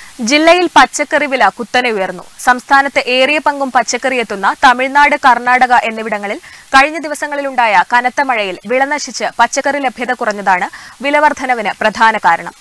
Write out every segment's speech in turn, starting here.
ജില്ലയിൽ പച്ചക്കറി വില കുത്തനെ ഉയർന്നു സംസ്ഥാനത്ത് ഏറിയ പങ്കും പച്ചക്കറി എത്തുന്ന തമിഴ്നാട് കർണാടക എന്നിവിടങ്ങളിൽ കഴിഞ്ഞ ദിവസങ്ങളിലുണ്ടായ കനത്ത മഴയിൽ വിള നശിച്ച് പച്ചക്കറി ലഭ്യത കുറഞ്ഞതാണ് വിലവർദ്ധനവിന് പ്രധാന കാരണം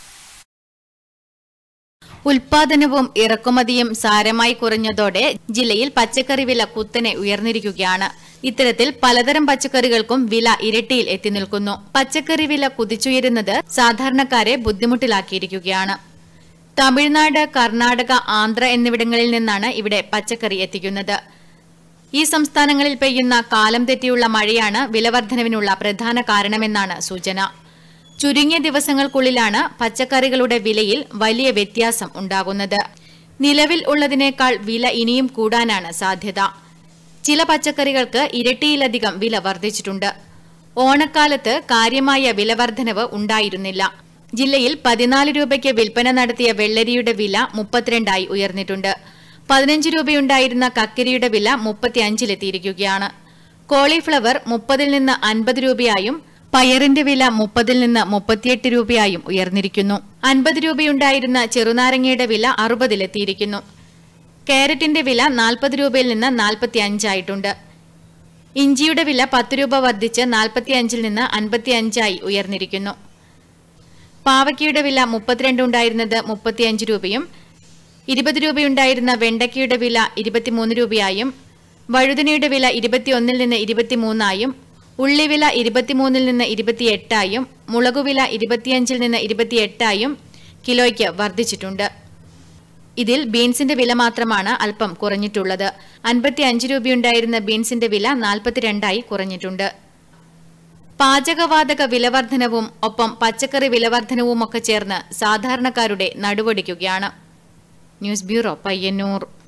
ഉൽപാദനവും ഇറക്കുമതിയും സാരമായി കുറഞ്ഞതോടെ ജില്ലയിൽ പച്ചക്കറി വില കുത്തനെ ഉയർന്നിരിക്കുകയാണ് ഇത്തരത്തിൽ പലതരം പച്ചക്കറികൾക്കും വില ഇരട്ടിയിൽ എത്തി നിൽക്കുന്നു പച്ചക്കറി വില കുതിച്ചുയരുന്നത് സാധാരണക്കാരെ ബുദ്ധിമുട്ടിലാക്കിയിരിക്കുകയാണ് തമിഴ്നാട് കർണാടക ആന്ധ്ര എന്നിവിടങ്ങളിൽ നിന്നാണ് ഇവിടെ പച്ചക്കറി എത്തിക്കുന്നത് ഈ സംസ്ഥാനങ്ങളിൽ പെയ്യുന്ന കാലം തെറ്റിയുള്ള മഴയാണ് വിലവർദ്ധനവിനുള്ള പ്രധാന കാരണമെന്നാണ് സൂചന ചുരുങ്ങിയ ദിവസങ്ങൾക്കുള്ളിലാണ് പച്ചക്കറികളുടെ വിലയിൽ വലിയ വ്യത്യാസം ഉണ്ടാകുന്നത് നിലവിൽ ഉള്ളതിനേക്കാൾ വില ഇനിയും കൂടാനാണ് സാധ്യത ചില പച്ചക്കറികൾക്ക് ഇരട്ടിയിലധികം വില വർദ്ധിച്ചിട്ടുണ്ട് ഓണക്കാലത്ത് കാര്യമായ വിലവർദ്ധനവ് ഉണ്ടായിരുന്നില്ല ജില്ലയിൽ പതിനാല് രൂപയ്ക്ക് വിൽപ്പന നടത്തിയ വെള്ളരിയുടെ വില മുപ്പത്തിരണ്ടായി ഉയർന്നിട്ടുണ്ട് പതിനഞ്ച് രൂപയുണ്ടായിരുന്ന കക്കരിയുടെ വില മുപ്പത്തിയഞ്ചിലെത്തിയിരിക്കുകയാണ് കോളിഫ്ലവർ മുപ്പതിൽ നിന്ന് അൻപത് രൂപയായും പയറിന്റെ വില മുപ്പതിൽ നിന്ന് മുപ്പത്തിയെട്ട് രൂപയായും ഉയർന്നിരിക്കുന്നു അൻപത് രൂപയുണ്ടായിരുന്ന ചെറുനാരങ്ങയുടെ വില അറുപതിലെത്തിയിരിക്കുന്നു കാരറ്റിന്റെ വില നാൽപ്പത് രൂപയിൽ നിന്ന് നാൽപ്പത്തി അഞ്ചായിട്ടുണ്ട് ഇഞ്ചിയുടെ വില പത്ത് രൂപ വർദ്ധിച്ച് നാൽപ്പത്തിയഞ്ചിൽ നിന്ന് അൻപത്തിയഞ്ചായി ഉയർന്നിരിക്കുന്നു പാവയ്ക്കയുടെ വില മുപ്പത്തിരണ്ട് ഉണ്ടായിരുന്നത് മുപ്പത്തിയഞ്ച് രൂപയും ഇരുപത് രൂപയുണ്ടായിരുന്ന വെണ്ടയ്ക്കയുടെ വില ഇരുപത്തിമൂന്ന് രൂപയായും വഴുതനയുടെ വില ഇരുപത്തിയൊന്നിൽ നിന്ന് ഇരുപത്തിമൂന്നായും ഉള്ളിവില ഇരുപത്തിമൂന്നിൽ നിന്ന് ഇരുപത്തിയെട്ടായും മുളകുവില ഇരുപത്തിയഞ്ചിൽ നിന്ന് ഇരുപത്തിയെട്ടായും കിലോയ്ക്ക് വർദ്ധിച്ചിട്ടുണ്ട് ഇതിൽ ബീൻസിന്റെ വില മാത്രമാണ് അല്പം കുറഞ്ഞിട്ടുള്ളത് അൻപത്തി അഞ്ച് രൂപയുണ്ടായിരുന്ന ബീൻസിന്റെ വില നാൽപ്പത്തിരണ്ടായി കുറഞ്ഞിട്ടുണ്ട് പാചകവാതക വിലവർദ്ധനവും ഒപ്പം പച്ചക്കറി വിലവർദ്ധനവുമൊക്കെ ചേർന്ന് സാധാരണക്കാരുടെ നടുവൊടിക്കുകയാണ് ന്യൂസ് ബ്യൂറോ പയ്യന്നൂർ